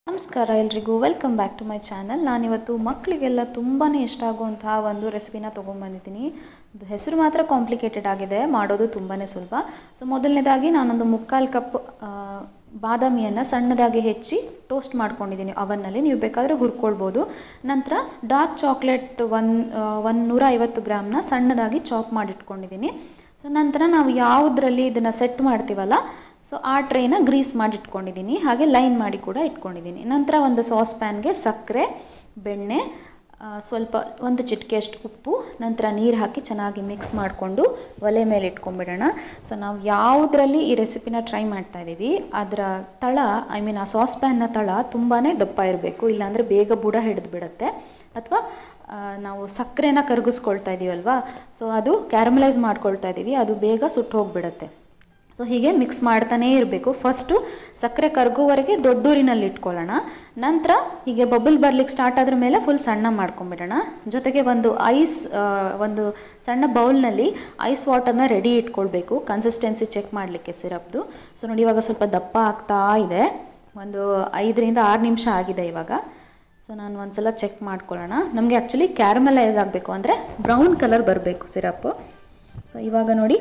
ನಮಸ್ಕಾರ ಎಲ್ರಿಗೂ welcome back to my channel ನಾನಿವತ್ತು ಮಕ್ಕಳಿಗೆಲ್ಲ ತುಂಬಾ ಇಷ್ಟ ಆಗುವಂತಹ ಒಂದು ರೆಸಿಪಿನ ತೊಗೊಂಬಂದಿದ್ದೀನಿ ಅದು ಹೆಸರು ಮಾತ್ರ ಕಾಂಪ್ಲಿಕೇಟೆಡ್ ಆಗಿದೆ ಮಾಡೋದು ತುಂಬಾ ಸುಲಭ ಸೊ ಮೊದಲನೇದಾಗಿ ನಾನೊಂದು ಮುಕ್ಕಾಲು ಕಪ್ ಬಾದಾಮಿಯನ್ನು ಸಣ್ಣದಾಗಿ ಹೆಚ್ಚಿ ಟೋಸ್ಟ್ ಮಾಡ್ಕೊಂಡಿದ್ದೀನಿ ಅವನ್ನಲ್ಲಿ ನೀವು ಬೇಕಾದರೆ ಹುರ್ಕೊಳ್ಬೋದು ನಂತರ ಡಾರ್ಕ್ ಚಾಕ್ಲೇಟ್ ಒನ್ ಒಂದು ನೂರ ಐವತ್ತು ಗ್ರಾಮ್ನ ಸಣ್ಣದಾಗಿ ಚಾಪ್ ಮಾಡಿಟ್ಕೊಂಡಿದ್ದೀನಿ ಸೊ ನಂತರ ನಾವು ಯಾವುದರಲ್ಲಿ ಇದನ್ನು ಸೆಟ್ ಮಾಡ್ತೀವಲ್ಲ ಸೊ ಆ ಟ್ರೇನ ಗ್ರೀಸ್ ಮಾಡಿ ಇಟ್ಕೊಂಡಿದ್ದೀನಿ ಹಾಗೆ ಲೈನ್ ಮಾಡಿ ಕೂಡ ಇಟ್ಕೊಂಡಿದ್ದೀನಿ ನಂತರ ಒಂದು ಸಾಸ್ ಪ್ಯಾನ್ಗೆ ಸಕ್ಕರೆ ಬೆಣ್ಣೆ ಆ, ಸ್ವಲ್ಪ ಒಂದು ಚಿಟಿಕೆಯಷ್ಟು ಉಪ್ಪು ನಂತರ ನೀರು ಹಾಕಿ ಚೆನ್ನಾಗಿ ಮಿಕ್ಸ್ ಮಾಡಿಕೊಂಡು ಒಲೆ ಮೇಲೆ ಇಟ್ಕೊಂಡ್ಬಿಡೋಣ ಸೊ ನಾವು ಯಾವುದರಲ್ಲಿ ಈ ರೆಸಿಪಿನ ಟ್ರೈ ಮಾಡ್ತಾ ಇದ್ದೀವಿ ಅದರ ತಳ ಐ ಮೀನ್ ಆ ಸಾಸ್ ಪ್ಯಾನ್ನ ತಳ ತುಂಬಾ ದಪ್ಪ ಇರಬೇಕು ಇಲ್ಲಾಂದರೆ ಬೇಗ ಬುಡ ಹಿಡಿದು ಬಿಡುತ್ತೆ ಅಥವಾ ನಾವು ಸಕ್ಕರೆನ ಕರಗಿಸ್ಕೊಳ್ತಾ ಇದ್ದೀವಲ್ವಾ ಸೊ ಅದು ಕ್ಯಾರಮಲೈಸ್ ಮಾಡ್ಕೊಳ್ತಾ ಇದ್ದೀವಿ ಅದು ಬೇಗ ಸುಟ್ಟು ಹೋಗಿಬಿಡುತ್ತೆ ಸೊ ಹೀಗೆ ಮಿಕ್ಸ್ ಮಾಡ್ತಾನೇ ಇರಬೇಕು ಫಸ್ಟು ಸಕ್ಕರೆ ಕರಗೋವರೆಗೆ ದೊಡ್ಡೂರಿನಲ್ಲಿ ಇಟ್ಕೊಳ್ಳೋಣ ನಂತರ ಹೀಗೆ ಬಬಲ್ ಬರ್ಲಿಕ್ಕೆ ಸ್ಟಾರ್ಟ್ ಆದ್ರ ಮೇಲೆ ಫುಲ್ ಸಣ್ಣ ಮಾಡ್ಕೊಂಬಿಡೋಣ ಜೊತೆಗೆ ಒಂದು ಐಸ್ ಆ, ಒಂದು ಸಣ್ಣ ಬೌಲ್ನಲ್ಲಿ ಐಸ್ ವಾಟರ್ನ ರೆಡಿ ಇಟ್ಕೊಳ್ಬೇಕು ಕನ್ಸಿಸ್ಟೆನ್ಸಿ ಚೆಕ್ ಮಾಡಲಿಕ್ಕೆ ಸಿರಪ್ದು ಸೊ ನೋಡಿ ಇವಾಗ ಸ್ವಲ್ಪ ದಪ್ಪ ಆಗ್ತಾ ಇದೆ ಒಂದು ಐದರಿಂದ ಆರು ನಿಮಿಷ ಆಗಿದೆ ಇವಾಗ ಸೊ ನಾನು ಒಂದ್ಸಲ ಚೆಕ್ ಮಾಡ್ಕೊಳ್ಳೋಣ ನಮಗೆ ಆ್ಯಕ್ಚುಲಿ ಕ್ಯಾರಮಲೈಸ್ ಆಗಬೇಕು ಅಂದರೆ ಬ್ರೌನ್ ಕಲರ್ ಬರಬೇಕು ಸಿರಪ್ಪು ಸೊ ಇವಾಗ ನೋಡಿ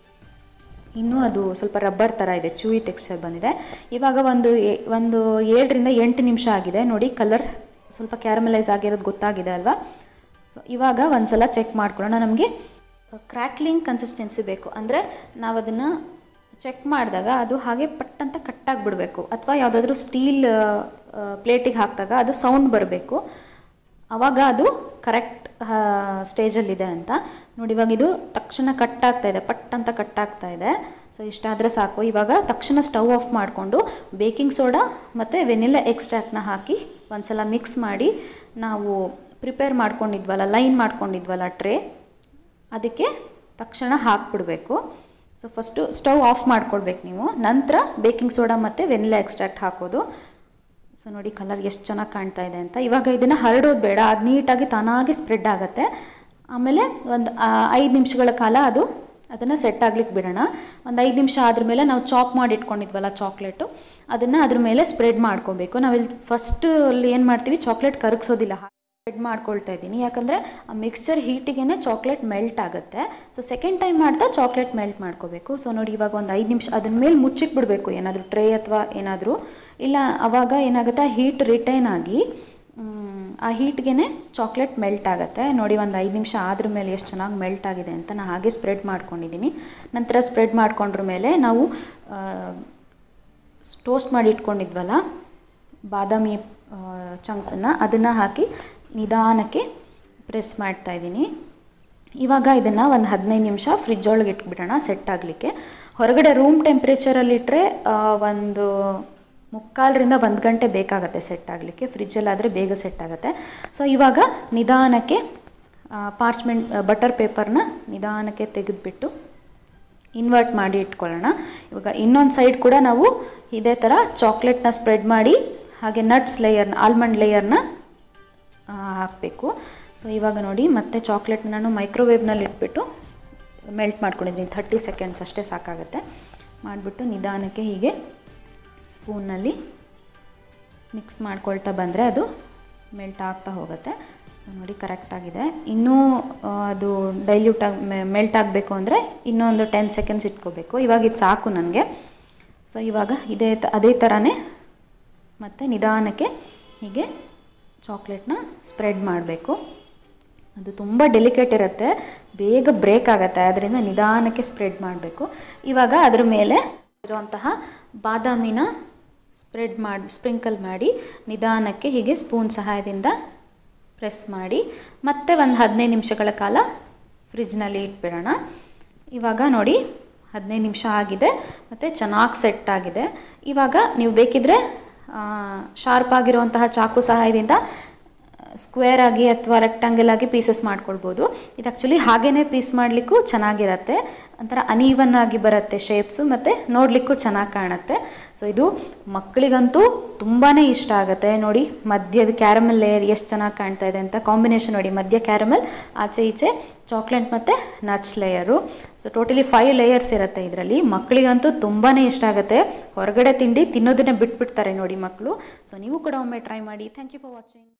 ಇನ್ನೂ ಅದು ಸ್ವಲ್ಪ ರಬ್ಬರ್ ಥರ ಇದೆ ಚೂಯಿ ಟೆಕ್ಸ್ಚರ್ ಬಂದಿದೆ ಇವಾಗ ಒಂದು ಏ- ಒಂದು ಏಳರಿಂದ ಎಂಟು ನಿಮಿಷ ಆಗಿದೆ ನೋಡಿ ಕಲರ್ ಸ್ವಲ್ಪ ಕ್ಯಾರಮಲೈಸ್ ಆಗಿರೋದು ಗೊತ್ತಾಗಿದೆ ಅಲ್ವಾ ಸೊ ಇವಾಗ ಒಂದ್ಸಲ ಚೆಕ್ ಮಾಡ್ಕೊಳ್ಳೋಣ ನಮಗೆ ಕ್ರ್ಯಾಕ್ಲಿಂಗ್ ಕನ್ಸಿಸ್ಟೆನ್ಸಿ ಬೇಕು ಅಂದರೆ ನಾವು ಅದನ್ನು ಚೆಕ್ ಮಾಡಿದಾಗ ಅದು ಹಾಗೆ ಪಟ್ಟಂತ ಕಟ್ಟಾಗಿ ಬಿಡಬೇಕು ಅಥವಾ ಯಾವುದಾದ್ರೂ ಸ್ಟೀಲ್ ಪ್ಲೇಟಿಗೆ ಹಾಕಿದಾಗ ಅದು ಸೌಂಡ್ ಬರಬೇಕು ಆವಾಗ ಅದು ಕರೆಕ್ಟ್ ಸ್ಟೇಜಲ್ಲಿದೆ ಅಂತ ನೋಡಿ ಇವಾಗ ಇದು ತಕ್ಷಣ ಕಟ್ ಆಗ್ತಾ ಇದೆ ಪಟ್ ಅಂತ ಕಟ್ ಆಗ್ತಾ ಇದೆ ಸೊ ಇಷ್ಟಾದರೆ ಸಾಕು ಇವಾಗ ತಕ್ಷಣ ಸ್ಟವ್ ಆಫ್ ಮಾಡಿಕೊಂಡು ಬೇಕಿಂಗ್ ಸೋಡಾ ಮತ್ತು ವೆನಿಲ್ಲ ಎಕ್ಸ್ಟ್ರಾಕ್ಟ್ನ ಹಾಕಿ ಒಂದ್ಸಲ ಮಿಕ್ಸ್ ಮಾಡಿ ನಾವು ಪ್ರಿಪೇರ್ ಮಾಡ್ಕೊಂಡಿದ್ವಲ್ಲ ಲೈನ್ ಮಾಡ್ಕೊಂಡಿದ್ವಲ್ಲ ಟ್ರೇ ಅದಕ್ಕೆ ತಕ್ಷಣ ಹಾಕ್ಬಿಡ್ಬೇಕು ಸೊ ಫಸ್ಟು ಸ್ಟವ್ ಆಫ್ ಮಾಡ್ಕೊಳ್ಬೇಕು ನೀವು ನಂತರ ಬೇಕಿಂಗ್ ಸೋಡಾ ಮತ್ತು ವೆನಿಲಾ ಎಕ್ಸ್ಟ್ರಾಕ್ಟ್ ಹಾಕೋದು ಸೊ ನೋಡಿ ಕಲರ್ ಎಷ್ಟು ಚೆನ್ನಾಗಿ ಕಾಣ್ತಾ ಇದೆ ಅಂತ ಇವಾಗ ಇದನ್ನು ಹರಡೋದು ಬೇಡ ಅದು ನೀಟಾಗಿ ತಾನಾಗಿ ಸ್ಪ್ರೆಡ್ ಆಗುತ್ತೆ ಆಮೇಲೆ ಒಂದು ಐದು ನಿಮಿಷಗಳ ಕಾಲ ಅದು ಅದನ್ನು ಸೆಟ್ ಆಗ್ಲಿಕ್ಕೆ ಬಿಡೋಣ ಒಂದು ಐದು ನಿಮಿಷ ಆದ್ರ ಮೇಲೆ ನಾವು ಚಾಪ್ ಮಾಡಿ ಇಟ್ಕೊಂಡಿದ್ವಲ್ಲ ಚಾಕ್ಲೇಟು ಅದನ್ನು ಅದ್ರ ಮೇಲೆ ಸ್ಪ್ರೆಡ್ ಮಾಡ್ಕೋಬೇಕು ನಾವಿಲ್ಲಿ ಫಸ್ಟ್ ಅಲ್ಲಿ ಏನು ಮಾಡ್ತೀವಿ ಚಾಕ್ಲೇಟ್ ಕರಗಿಸೋದಿಲ್ಲ ಸ್ಪ್ರೆಡ್ ಮಾಡ್ಕೊಳ್ತಾ ಇದ್ದೀನಿ ಯಾಕಂದರೆ ಆ ಮಿಕ್ಸ್ಚರ್ ಹೀಟಿಗೆ ಚಾಕ್ಲೇಟ್ ಮೆಲ್ಟ್ ಆಗುತ್ತೆ ಸೊ ಸೆಕೆಂಡ್ ಟೈಮ್ ಮಾಡ್ತಾ ಚಾಕ್ಲೇಟ್ ಮೆಲ್ಟ್ ಮಾಡ್ಕೋಬೇಕು ಸೊ ನೋಡಿ ಇವಾಗ ಒಂದು ಐದು ನಿಮಿಷ ಅದ್ರ ಮೇಲೆ ಮುಚ್ಚಿಟ್ಬಿಡ್ಬೇಕು ಏನಾದರೂ ಟ್ರೇ ಅಥವಾ ಏನಾದರೂ ಇಲ್ಲ ಅವಾಗ ಏನಾಗುತ್ತೆ ಹೀಟ್ ರಿಟೈನ್ ಆಗಿ ಮ್, ಆ ಹೀಟ್ಗೆ ಚಾಕ್ಲೇಟ್ ಮೆಲ್ಟ್ ಆಗುತ್ತೆ ನೋಡಿ ಒಂದು ಐದು ನಿಮಿಷ ಆದ್ರ ಮೇಲೆ ಎಷ್ಟು ಚೆನ್ನಾಗಿ ಮೆಲ್ಟ್ ಆಗಿದೆ ಅಂತ ನಾನು ಹಾಗೆ ಸ್ಪ್ರೆಡ್ ಮಾಡ್ಕೊಂಡಿದ್ದೀನಿ ನಂತರ ಸ್ಪ್ರೆಡ್ ಮಾಡ್ಕೊಂಡ್ರ ಮೇಲೆ ನಾವು ಟೋಸ್ಟ್ ಮಾಡಿ ಇಟ್ಕೊಂಡಿದ್ವಲ್ಲ ಬಾದಾಮಿ ಚಂಕ್ಸನ್ನು ಅದನ್ನು ಹಾಕಿ ನಿಧಾನಕ್ಕೆ ಪ್ರೆಸ್ ಮಾಡ್ತಾ ಇದ್ದೀನಿ ಇವಾಗ ಇದನ್ನು ಒಂದು ಹದಿನೈದು ನಿಮಿಷ ಫ್ರಿಜ್ ಒಳಗೆ ಇಟ್ಬಿಡೋಣ ಸೆಟ್ ಆಗಲಿಕ್ಕೆ ಹೊರಗಡೆ ರೂಮ್ ಟೆಂಪ್ರೇಚರಲ್ಲಿಟ್ಟರೆ ಒಂದು ಮುಕ್ಕಾಲರಿಂದ ಒಂದು ಗಂಟೆ ಬೇಕಾಗುತ್ತೆ ಸೆಟ್ ಆಗಲಿಕ್ಕೆ ಫ್ರಿಜ್ಜಲ್ಲಾದರೆ ಬೇಗ ಸೆಟ್ ಆಗುತ್ತೆ ಸೊ ಇವಾಗ ನಿಧಾನಕ್ಕೆ ಪಾರ್ಚ್ಮೆಂಟ್ ಬಟರ್ ಪೇಪರ್ನ ನಿಧಾನಕ್ಕೆ ತೆಗೆದುಬಿಟ್ಟು ಇನ್ವರ್ಟ್ ಮಾಡಿ ಇಟ್ಕೊಳ್ಳೋಣ ಇವಾಗ ಇನ್ನೊಂದು ಸೈಡ್ ಕೂಡ ನಾವು ಇದೇ ಥರ ಚಾಕ್ಲೇಟ್ನ ಸ್ಪ್ರೆಡ್ ಮಾಡಿ ಹಾಗೆ ನಟ್ಸ್ ಲೇಯರ್ನ ಆಲ್ಮಂಡ್ ಲೇಯರ್ನ ಹಾಕಬೇಕು ಸೊ ಇವಾಗ ನೋಡಿ ಮತ್ತೆ ಚಾಕ್ಲೇಟ್ನ ನಾನು ಮೈಕ್ರೋವೇವ್ನಲ್ಲಿ ಇಟ್ಬಿಟ್ಟು ಮೆಲ್ಟ್ ಮಾಡ್ಕೊಂಡಿದ್ದೀನಿ ಥರ್ಟಿ ಸೆಕೆಂಡ್ಸ್ ಅಷ್ಟೇ ಸಾಕಾಗುತ್ತೆ ಮಾಡಿಬಿಟ್ಟು ನಿಧಾನಕ್ಕೆ ಹೀಗೆ ಸ್ಪೂನ್ನಲ್ಲಿ ಮಿಕ್ಸ್ ಮಾಡ್ಕೊಳ್ತಾ ಬಂದರೆ ಅದು ಮೆಲ್ಟ್ ಆಗ್ತಾ ಹೋಗುತ್ತೆ ಸೊ ನೋಡಿ ಕರೆಕ್ಟಾಗಿದೆ ಇನ್ನೂ ಆ, ಅದು ಡೈಲ್ಯೂಟ್ ಆಗಿ ಮೆಲ್ಟ್ ಆಗಬೇಕು ಅಂದರೆ ಇನ್ನೊಂದು ಟೆನ್ ಸೆಕೆಂಡ್ಸ್ ಇಟ್ಕೋಬೇಕು ಇವಾಗ ಇದು ಸಾಕು ನನಗೆ ಸೊ ಇವಾಗ ಇದೇ ತ ಅದೇ ಥರನೇ ಮತ್ತು ನಿಧಾನಕ್ಕೆ ಹೀಗೆ ಚಾಕ್ಲೇಟ್ನ ಸ್ಪ್ರೆಡ್ ಮಾಡಬೇಕು ಅದು ತುಂಬ ಡೆಲಿಕೇಟ್ ಇರುತ್ತೆ ಬೇಗ ಬ್ರೇಕ್ ಆಗುತ್ತೆ ಅದರಿಂದ ನಿಧಾನಕ್ಕೆ ಸ್ಪ್ರೆಡ್ ಮಾಡಬೇಕು ಇವಾಗ ಅದ್ರ ಮೇಲೆ ಇರುವಂತಹ ಬಾದಾಮಿನ ಸ್ಪ್ರೆಡ್ ಮಾಡಿ ಸ್ಪ್ರಿಂಕಲ್ ಮಾಡಿ ನಿಧಾನಕ್ಕೆ ಹೀಗೆ ಸ್ಪೂನ್ ಸಹಾಯದಿಂದ ಪ್ರೆಸ್ ಮಾಡಿ ಮತ್ತೆ ಒಂದು ಹದಿನೈದು ನಿಮಿಷಗಳ ಕಾಲ ಫ್ರಿಜ್ನಲ್ಲಿ ಇಟ್ಬಿಡೋಣ ಇವಾಗ ನೋಡಿ ಹದಿನೈದು ನಿಮಿಷ ಆಗಿದೆ ಮತ್ತು ಚೆನ್ನಾಗಿ ಸೆಟ್ ಆಗಿದೆ ಇವಾಗ ನೀವು ಬೇಕಿದ್ದರೆ ಶಾರ್ಪ್ ಆಗಿರುವಂತಹ ಚಾಕು ಸಹಾಯದಿಂದ ಸ್ಕ್ವೇರ್ ಆಗಿ ಅಥವಾ ರೆಕ್ಟಾಂಗಲ್ ಆಗಿ ಪೀಸಸ್ ಮಾಡ್ಕೊಳ್ಬೋದು ಇದು ಆ್ಯಕ್ಚುಲಿ ಹಾಗೇ ಪೀಸ್ ಮಾಡಲಿಕ್ಕೂ ಚೆನ್ನಾಗಿರತ್ತೆ ಒಂಥರ ಅನೀವನ್ ಆಗಿ ಬರುತ್ತೆ ಶೇಪ್ಸು ಮತ್ತು ನೋಡಲಿಕ್ಕೂ ಚೆನ್ನಾಗಿ ಕಾಣುತ್ತೆ ಸೊ ಇದು ಮಕ್ಕಳಿಗಂತೂ ತುಂಬಾ ಇಷ್ಟ ಆಗುತ್ತೆ ನೋಡಿ ಮಧ್ಯದ ಕ್ಯಾರಮಲ್ ಲೇಯರ್ ಎಷ್ಟು ಚೆನ್ನಾಗಿ ಕಾಣ್ತಾ ಇದೆ ಅಂತ ಕಾಂಬಿನೇಷನ್ ನೋಡಿ ಮಧ್ಯ ಕ್ಯಾರಮಲ್ ಆಚೆ ಈಚೆ ಚಾಕ್ಲೇಟ್ ಮತ್ತು nuts layer so totally five layers ಇರುತ್ತೆ ಇದರಲ್ಲಿ ಮಕ್ಕಳಿಗಂತೂ ತುಂಬಾ ಇಷ್ಟ ಆಗುತ್ತೆ ಹೊರಗಡೆ ತಿಂಡಿ ತಿನ್ನೋದನ್ನೇ ಬಿಟ್ಬಿಡ್ತಾರೆ ನೋಡಿ ಮಕ್ಕಳು ಸೊ ನೀವು ಕೂಡ ಒಮ್ಮೆ ಟ್ರೈ ಮಾಡಿ ಥ್ಯಾಂಕ್ ಯು ಫಾರ್ ವಾಚಿಂಗ್